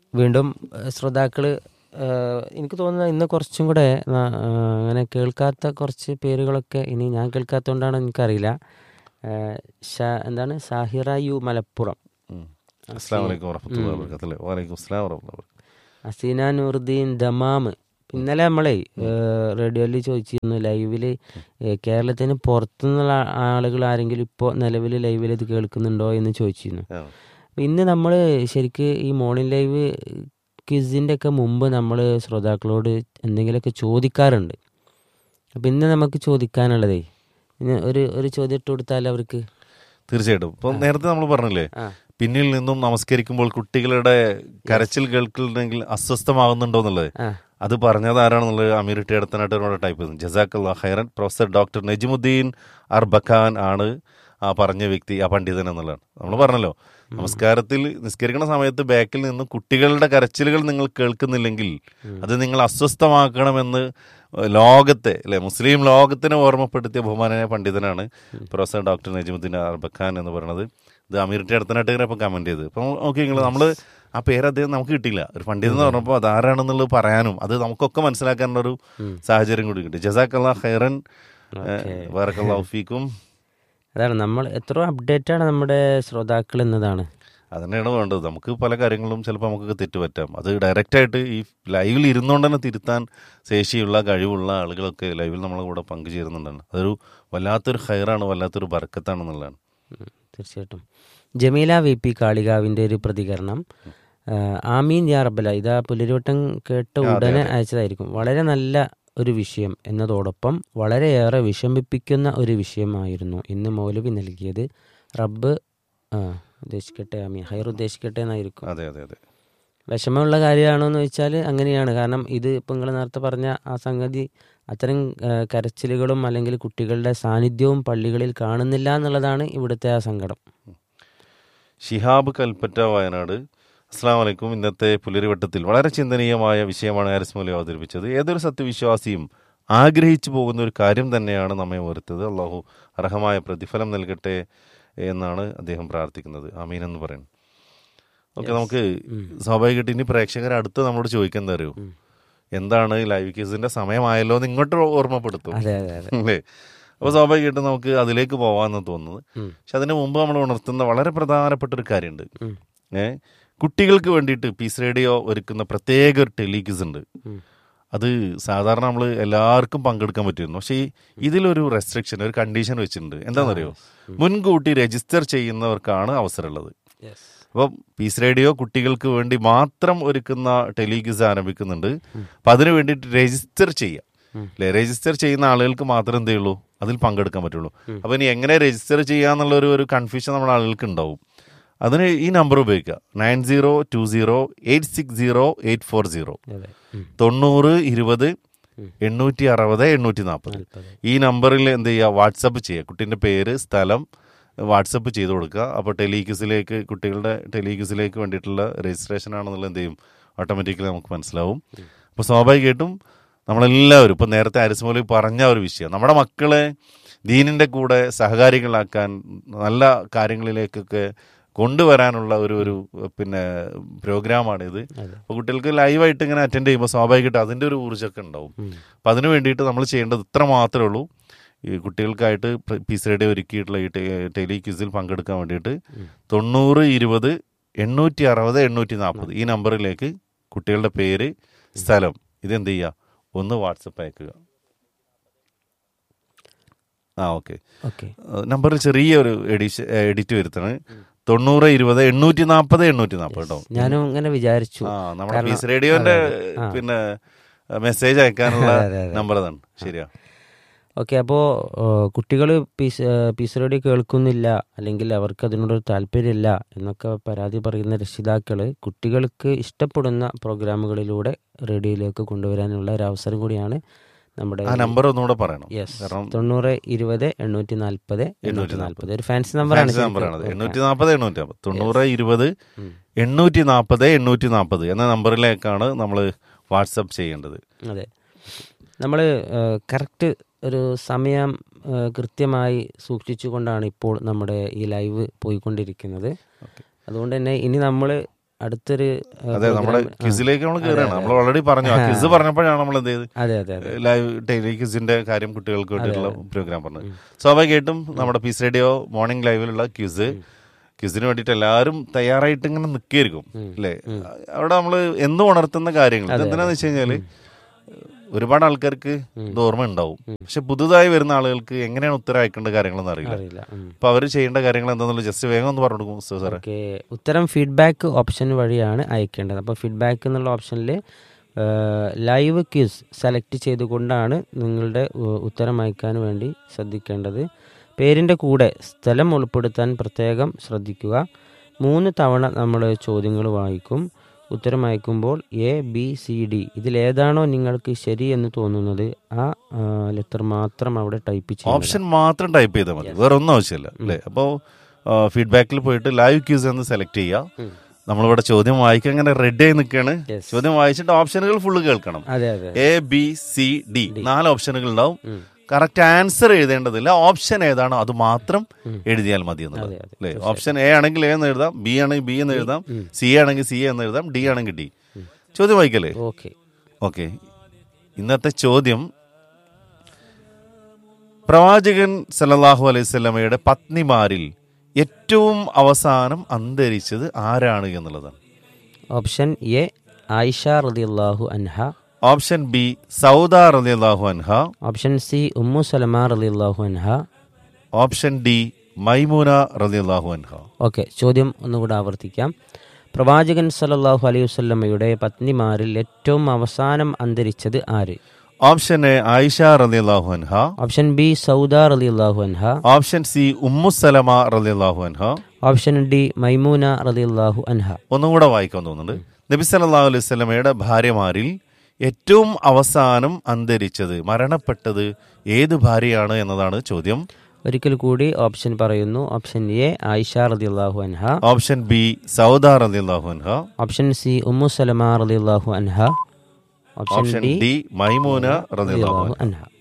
വീണ്ടും ശ്രോതാക്കൾ എനിക്ക് തോന്നുന്നത് ഇന്ന് കുറച്ചും കൂടെ ആ, അങ്ങനെ കേൾക്കാത്ത കുറച്ച് പേരുകളൊക്കെ ഇനി ഞാൻ കേൾക്കാത്തതുകൊണ്ടാണോ എനിക്കറിയില്ല ആ, ഷാ- എന്താണ് സാഹിറ യു മലപ്പുറം അസ്സാം വലൈക്കും വറഹമത്തുള്ള വർക്കത്തല്ലേ വലൈക്കും അസ്സാം വറഹമത്തുള്ള അസീന നൂറുദ്ദീൻ ദമാമ് ഇന്നലെ നമ്മളെ റേഡിയോയിൽ ചോദിച്ചിരുന്നു ലൈവില് കേരളത്തിന് പുറത്തുനിന്നുള്ള ആളുകൾ ആരെങ്കിലും ഇപ്പോൾ നിലവിൽ ലൈവിൽ ഇത് കേൾക്കുന്നുണ്ടോ എന്ന് ചോദിച്ചിരുന്നു അപ്പൊ ഇന്ന് നമ്മൾ ശരിക്ക് ഈ മോർണിംഗ് ലൈവ് ക്വിസിൻ്റെ ഒക്കെ മുമ്പ് നമ്മൾ ശ്രോതാക്കളോട് എന്തെങ്കിലുമൊക്കെ ചോദിക്കാറുണ്ട് അപ്പം ഇന്ന് നമുക്ക് ചോദിക്കാനുള്ളതേ ഇന്ന് ഒരു ഒരു ചോദ്യം ഇട്ട് കൊടുത്താൽ അവർക്ക് തീർച്ചയായിട്ടും ഇപ്പൊ നേരത്തെ നമ്മൾ പറഞ്ഞില്ലേ ആ പിന്നിൽ നിന്നും നമസ്കരിക്കുമ്പോൾ കുട്ടികളുടെ കരച്ചിൽ കേൾക്കുന്നുണ്ടെങ്കിൽ അസ്വസ്ഥമാകുന്നുണ്ടോ എന്നുള്ളത് ആ അത് പറഞ്ഞത് ആരാണെന്നുള്ളത് അമീർ ടി അടുത്തനായിട്ട് ടൈപ്പ് ചെയ്തു ജസാഖ് ഖൈറൻ പ്രൊഫസർ ഡോക്ടർ നജിമുദ്ദീൻ അർബഖാൻ ആണ് ആ പറഞ്ഞ വ്യക്തി ആ പണ്ഡിതൻ എന്നുള്ളതാണ് നമ്മൾ പറഞ്ഞല്ലോ നമസ്കാരത്തിൽ നിസ്കരിക്കുന്ന സമയത്ത് ബാക്കിൽ നിന്ന് കുട്ടികളുടെ കരച്ചിലുകൾ നിങ്ങൾ കേൾക്കുന്നില്ലെങ്കിൽ അത് നിങ്ങൾ അസ്വസ്ഥമാക്കണമെന്ന് ലോകത്തെ അല്ലെ മുസ്ലിം ലോകത്തിനെ ഓർമ്മപ്പെടുത്തിയ ബഹുമാനായ പണ്ഡിതനാണ് പ്രൊഫസർ ഡോക്ടർ നജിമുദ്ദീൻ അർബഖാൻ എന്ന് പറയുന്നത് ഇത് അമീർ ടി അടുത്തനായിട്ട് ഇപ്പം കമന്റ് ചെയ്ത് അപ്പം ഓക്കെ നിങ്ങൾ നമ്മൾ ആ പേര് അദ്ദേഹം നമുക്ക് കിട്ടിയില്ല ഒരു പണ്ഡിതൻ എന്ന് പറഞ്ഞപ്പോൾ അതാരാണെന്നുള്ളത് പറയാനും അത് നമുക്കൊക്കെ മനസ്സിലാക്കാനുള്ള ഒരു സാഹചര്യം കൂടി കിട്ടി ജസാഖ് ഖൈറൻ ഫീക്കും അതാണ് നമ്മൾ എത്ര അപ്ഡേറ്റ് ആണ് നമ്മുടെ ശ്രോതാക്കൾ എന്നതാണ് അതന്നെയാണ് വേണ്ടത് നമുക്ക് പല കാര്യങ്ങളും ചിലപ്പോൾ നമുക്കൊക്കെ തെറ്റ് പറ്റാം അത് ഡയറക്റ്റായിട്ട് ഈ ലൈവിൽ ഇരുന്നുകൊണ്ട് തന്നെ തിരുത്താൻ ശേഷിയുള്ള കഴിവുള്ള ആളുകളൊക്കെ ലൈവിൽ നമ്മളെ കൂടെ പങ്കുചേരുന്നുണ്ടാണ് അതൊരു വല്ലാത്തൊരു ഹൈറാണ് വല്ലാത്തൊരു ബർക്കത്താണെന്നുള്ളതാണ് ഉം, തീർച്ചയായിട്ടും ജമീല വി പി കാളികാവിൻ്റെ ഒരു പ്രതികരണം ആ, ആമീൻ യാ റബ്ബല ഇതാ പുലരിവട്ടം കേട്ട ഉടനെ അയച്ചതായിരിക്കും വളരെ നല്ല ഒരു വിഷയം എന്നതോടൊപ്പം വളരെയേറെ വിഷമിപ്പിക്കുന്ന ഒരു വിഷയമായിരുന്നു ഇന്ന് മൗലവി നൽകിയത് റബ്ബ് ആ ഉദ്ദേശിക്കട്ടെ ആമീൻ ഹൈർ ഉദ്ദേശിക്കട്ടെ എന്നായിരിക്കും അതെ അതെ അതെ വിഷമമുള്ള കാര്യമാണോ എന്ന് ചോദിച്ചാൽ അങ്ങനെയാണ് കാരണം ഇത് ഇപ്പം നിങ്ങൾ നേരത്തെ പറഞ്ഞ ആ സംഗതി അത്തരം ആ, കരച്ചിലുകളും അല്ലെങ്കിൽ കുട്ടികളുടെ സാന്നിധ്യവും പള്ളികളിൽ കാണുന്നില്ല എന്നുള്ളതാണ് ഇവിടുത്തെ ആ സങ്കടം ഷിഹാബ് കൽപ്പറ്റ വയനാട് അസ്സാം വലൈക്കും ഇന്നത്തെ പുലരിവട്ടത്തിൽ വളരെ ചിന്തനീയമായ വിഷയമാണ് ഹാരിസ് മൗലി അവതരിപ്പിച്ചത് ഏതൊരു സത്യവിശ്വാസിയും ആഗ്രഹിച്ചു പോകുന്ന ഒരു കാര്യം തന്നെയാണ് നമ്മെ ഓർത്തത് അള്ളാഹു അർഹമായ പ്രതിഫലം നൽകട്ടെ എന്നാണ് അദ്ദേഹം പ്രാർത്ഥിക്കുന്നത് അമീൻ എന്ന് പറയുന്നത് ഓക്കെ നമുക്ക് സ്വാഭാവികമായിട്ട് ഇനി പ്രേക്ഷകർ അടുത്ത് നമ്മളോട് ചോദിക്കുന്നത് അറിയൂ എന്താണ് ലൈവ് കേസിന്റെ സമയമായല്ലോ എന്ന് ഇങ്ങോട്ട് ഓർമ്മപ്പെടുത്തും അതെ അതെ അതെ അല്ലേ അപ്പോൾ സ്വാഭാവികമായിട്ടും നമുക്ക് അതിലേക്ക് പോവാന്ന് തോന്നുന്നത് ഉം. പക്ഷെ അതിന് മുമ്പ് നമ്മൾ ഉണർത്തുന്ന വളരെ പ്രധാനപ്പെട്ട ഒരു കാര്യമുണ്ട് ഉം. ഏ കുട്ടികൾക്ക് വേണ്ടിയിട്ട് പീസ് റേഡിയോ ഒരുക്കുന്ന പ്രത്യേക ഒരു ടെലിക്വിസ് ഉണ്ട് ഉം. അത് സാധാരണ നമ്മൾ എല്ലാവർക്കും പങ്കെടുക്കാൻ പറ്റിയിരുന്നു പക്ഷേ ഈ ഇതിലൊരു റെസ്ട്രിക്ഷൻ ഒരു കണ്ടീഷൻ വെച്ചിട്ടുണ്ട് എന്താണെന്നറിയോ മുൻകൂട്ടി രജിസ്റ്റർ ചെയ്യുന്നവർക്കാണ് അവസരമുള്ളത് അപ്പം പീസ് റേഡിയോ കുട്ടികൾക്ക് വേണ്ടി മാത്രം ഒരുക്കുന്ന ടെലിക്വിസ് ആരംഭിക്കുന്നുണ്ട് അപ്പം അതിന് വേണ്ടിയിട്ട് രജിസ്റ്റർ ചെയ്യാം അല്ലെ രജിസ്റ്റർ ചെയ്യുന്ന ആളുകൾക്ക് മാത്രമേ എന്ത് ചെയ്യുള്ളൂ അതിൽ പങ്കെടുക്കാൻ പറ്റുള്ളൂ അപ്പം ഇനി എങ്ങനെ രജിസ്റ്റർ ചെയ്യാന്നുള്ള ഒരു ഒരു കൺഫ്യൂഷൻ നമ്മുടെ ആളുകൾക്ക് ഉണ്ടാവും അതിന് ഈ നമ്പർ ഉപയോഗിക്കുക nine zero two zero eight six zero eight four zero അതെ ഉം. തൊണ്ണൂറ് ഇരുപത് എണ്ണൂറ്റി അറുപത് എണ്ണൂറ്റി നാൽപ്പത് ഈ നമ്പറിൽ എന്ത് ചെയ്യുക വാട്സപ്പ് ചെയ്യുക കുട്ടീൻ്റെ പേര് സ്ഥലം വാട്സപ്പ് ചെയ്ത് കൊടുക്കുക അപ്പോൾ ടെലിക്യൂസിലേക്ക് കുട്ടികളുടെ ടെലിക്യൂസിലേക്ക് വേണ്ടിയിട്ടുള്ള രജിസ്ട്രേഷൻ ആണെന്നുള്ള എന്ത് ചെയ്യും ഓട്ടോമാറ്റിക്കലി നമുക്ക് മനസ്സിലാവും അപ്പോൾ സ്വാഭാവികമായിട്ടും നമ്മളെല്ലാവരും ഇപ്പം നേരത്തെ അരിസ്മോലി പറഞ്ഞ ഒരു വിഷയം നമ്മുടെ മക്കളെ ദീനിൻ്റെ കൂടെ സഹകാരികളാക്കാൻ നല്ല കാര്യങ്ങളിലേക്കൊക്കെ കൊണ്ടുവരാനുള്ള ഒരു ഒരു പിന്നെ പ്രോഗ്രാമാണിത് അപ്പോൾ കുട്ടികൾക്ക് ലൈവായിട്ട് ഇങ്ങനെ അറ്റൻഡ് ചെയ്യുമ്പോൾ സ്വാഭാവികമായിട്ട് അതിൻ്റെ ഒരു ഊർജ്ജമൊക്കെ ഉണ്ടാവും അപ്പം അതിന് വേണ്ടിയിട്ട് നമ്മൾ ചെയ്യേണ്ടത് ഇത്ര മാത്രമേ ഉള്ളൂ ഈ കുട്ടികൾക്കായിട്ട് പീസ് റേഡിയോ ഒരുക്കിയിട്ടുള്ള ഈ ടെലി ക്വിസിൽ പങ്കെടുക്കാൻ വേണ്ടിയിട്ട് തൊണ്ണൂറ് ഇരുപത് എണ്ണൂറ്റി അറുപത് എണ്ണൂറ്റി നാൽപ്പത് ഈ നമ്പറിലേക്ക് കുട്ടികളുടെ പേര് സ്ഥലം ഇതെന്ത് ചെയ്യുക ഒന്ന് വാട്സപ്പ് അയക്കുക ആ ഓക്കെ ഓക്കെ നമ്പറിൽ ചെറിയൊരു എഡിഷൻ എഡിറ്റ് വരുത്താണ് തൊണ്ണൂറ് ഇരുപത് എണ്ണൂറ്റി നാൽപ്പത് എണ്ണൂറ്റി നാൽപ്പത് കേട്ടോ ഞാനും ഇങ്ങനെ വിചാരിച്ചു ആ നമ്മുടെ കാരണം- പീസ് റേഡിയോന്റെ അതെ, അതെ. ആ. പിന്നെ മെസ്സേജ് അയക്കാനുള്ള അതെ, അതെ. നമ്പർ അതാണ് ശരിയാ ഓക്കെ അപ്പോൾ കുട്ടികൾ പീസ് പീസ് റേഡിയോ കേൾക്കുന്നില്ല അല്ലെങ്കിൽ അവർക്ക് അതിനോടൊരു താല്പര്യമില്ല എന്നൊക്കെ പരാതി പറയുന്ന രക്ഷിതാക്കൾ കുട്ടികൾക്ക് ഇഷ്ടപ്പെടുന്ന പ്രോഗ്രാമുകളിലൂടെ റേഡിയോയിലേക്ക് കൊണ്ടുവരാനുള്ള ഒരു അവസരം കൂടിയാണ് നമ്മുടെ ആ നമ്പർ ഒന്നുകൂടെ പറയണം യെസ് കാരണം തൊണ്ണൂറ് ഇരുപത് എണ്ണൂറ്റി നാൽപ്പത് എണ്ണൂറ്റി നാൽപ്പത് ഒരു ഫാൻസി നമ്പറാണ് ഫാൻസി നമ്പറാണ് എണ്ണൂറ്റി നാൽപ്പത് എണ്ണൂറ്റി നാൽപ്പത് തൊണ്ണൂറ് ഇരുപത് എണ്ണൂറ്റി നാൽപ്പത് എണ്ണൂറ്റി നാൽപ്പത് എന്ന നമ്പറിലേക്കാണ് നമ്മൾ വാട്സപ്പ് ചെയ്യേണ്ടത് അതെ നമ്മൾ കറക്റ്റ് ഒരു സമയം ആ, കൃത്യമായി സൂക്ഷിച്ചുകൊണ്ടാണ് ഇപ്പോൾ നമ്മുടെ ഈ ലൈവ് പോയിക്കൊണ്ടിരിക്കുന്നത് അതുകൊണ്ട് തന്നെ ഇനി നമ്മൾ അടുത്തൊരു ഏഹ്, അതെ നമ്മുടെ program- ആ. ക്വിസിലേക്ക് നമ്മൾ കയറുകയാണ് അതെ, നമ്മൾ ഓൾറെഡി പറഞ്ഞു ആ ക്വിസ് പറഞ്ഞപ്പോഴാണ് നമ്മൾ എന്ത് ചെയ്ത് അതെ അതെ അതെ ലൈവ് ടെലി ക്വിസിന്റെ കാര്യം കുട്ടികൾക്ക് വേണ്ടിയിട്ടുള്ള പ്രോഗ്രാം പറഞ്ഞത് സ്വാഭാവികമായിട്ടും നമ്മുടെ പീസ് റേഡിയോ മോർണിംഗ് ലൈവിലുള്ള ക്വിസ് ക്വിസിന് വേണ്ടിയിട്ട് എല്ലാവരും തയ്യാറായിട്ട് ഇങ്ങനെ നിൽക്കുകയായിരിക്കും അല്ലേ അവിടെ നമ്മൾ എന്നും ഉണർത്തുന്ന കാര്യങ്ങൾ എന്തിനാന്ന് വെച്ച് കഴിഞ്ഞാല് ഒരുപാട് ആൾക്കാർക്ക് ഇത് ഓർമ്മ ഉണ്ടാവും പക്ഷെ പുതുതായി വരുന്ന ആളുകൾക്ക് എങ്ങനെയാണ് ഉത്തരം അയക്കേണ്ട കാര്യങ്ങളൊന്നും അറിയില്ല അറിയില്ല ഉം. അപ്പൊ അവർ ചെയ്യേണ്ട കാര്യങ്ങൾ എന്താണെന്നുള്ളത് ജസ്റ്റ് വേഗം ഒന്ന് പറഞ്ഞു കൊടുക്കും ഉസ്താദ് സാറേ ഓക്കെ ഉത്തരം ഫീഡ്ബാക്ക് ഓപ്ഷൻ വഴിയാണ് അയക്കേണ്ടത് അപ്പോൾ ഫീഡ്ബാക്ക് എന്നുള്ള ഓപ്ഷനിൽ ലൈവ് ക്യൂസ് സെലക്ട് ചെയ്തുകൊണ്ടാണ് നിങ്ങളുടെ ഉ- ഉത്തരം അയക്കാൻ വേണ്ടി ശ്രദ്ധിക്കേണ്ടത് പേരിൻ്റെ കൂടെ സ്ഥലം ഉൾപ്പെടുത്താൻ പ്രത്യേകം ശ്രദ്ധിക്കുക മൂന്ന് തവണ നമ്മൾ ചോദ്യങ്ങൾ വായിക്കും ഉത്തരം അയക്കുമ്പോൾ എ ബി സി ഡി ഇതിലേതാണോ നിങ്ങൾക്ക് ശരി എന്ന് തോന്നുന്നത് ആ ലെറ്റർ മാത്രം അവിടെ ടൈപ്പ് ചെയ്യും ഓപ്ഷൻ മാത്രം ടൈപ്പ് ചെയ്താൽ മതി വേറെ ഒന്നും ആവശ്യമില്ല അല്ലേ അപ്പോൾ ഫീഡ്ബാക്കിൽ പോയിട്ട് ലൈവ് ക്യൂസ് എന്ന് സെലക്ട് ചെയ്യുക നമ്മളിവിടെ ചോദ്യം വായിക്കാൻ ഇങ്ങനെ റെഡി ആയി നിൽക്കുകയാണ് Yes. ചോദ്യം വായിച്ചിട്ട് ഓപ്ഷനുകൾ ഫുള്ള് കേൾക്കണം അതെ അതെ എ ബി സി ഡി നാല് ഓപ്ഷനുകൾ ഉണ്ടാവും കറക്റ്റ് ആൻസർ എഴുതേണ്ടതില്ല ഓപ്ഷൻ ഏതാണോ അത് മാത്രം എഴുതിയാൽ മതി എന്നുള്ളത് അതെ, അതെ. അല്ലേ ഓപ്ഷൻ എ ആണെങ്കിൽ എ എന്ന് എഴുതാം ബി ആണെങ്കിൽ ബി എന്ന് എഴുതാം സി ആണെങ്കിൽ സി എന്ന് എഴുതാം ഡി ആണെങ്കിൽ ഡി ചോദ്യം വായിക്കല്ലേ ഓക്കെ ഓക്കെ ഇന്നത്തെ ചോദ്യം പ്രവാചകൻ സല്ലല്ലാഹു അലൈഹി സ്വലമയുടെ പത്നിമാരിൽ ഏറ്റവും അവസാനം അന്തരിച്ചത് ആരാണ് എന്നുള്ളതാണ് ഓപ്ഷൻ എ ആയിഷ റളിയല്ലാഹു അൻഹ ഓപ്ഷൻ ബി സൗദ റളിയല്ലാഹു അൻഹ ഓപ്ഷൻ സി ഉമ്മു സലമ റളിയല്ലാഹു അൻഹ ഓപ്ഷൻ ഡി മൈമൂന റളിയല്ലാഹു അൻഹ ഓക്കെ ചോദ്യം ഒന്നുകൂടെ ആവർത്തിക്കാം പ്രവാചകൻ സല്ലല്ലാഹു അലൈഹി വസല്ലമയുടെ പത്നിമാരിൽ ഏറ്റവും അവസാനം അന്തരിച്ചത് ആര് ഓപ്ഷൻ എ ആയിഷ റളിയല്ലാഹു അൻഹ ഓപ്ഷൻ ബി സൗദ റളിയല്ലാഹു അൻഹ ഓപ്ഷൻ സി ഉമ്മു സലമ റളിയല്ലാഹു അൻഹ ഓപ്ഷൻ ഡി മൈമൂന റളിയല്ലാഹു അൻഹ ഒന്നും കൂടെ വായിക്കാൻ തോന്നുന്നുണ്ട് നബി സല്ലല്ലാഹു അലൈഹി വസല്ലമയുടെ ഭാര്യമാരിൽ ഏറ്റവും അവസാനം അന്തരിച്ചത് മരണപ്പെട്ടത് ഏത് ഭാര്യയാണ് എന്നതാണ് ചോദ്യം ഒരിക്കൽ കൂടി ഓപ്ഷൻ പറയുന്നു ഓപ്ഷൻ എ ആയിഷ റളിയല്ലാഹു അൻഹ ഓപ്ഷൻ ബി സൗദ റളിയല്ലാഹു അൻഹ ഓപ്ഷൻ സി ഉമ്മു സലമ റളിയല്ലാഹു അൻഹ option option D D Maimuna റളിയല്ലാഹു റളിയല്ലാഹു അൻഹ അൻഹ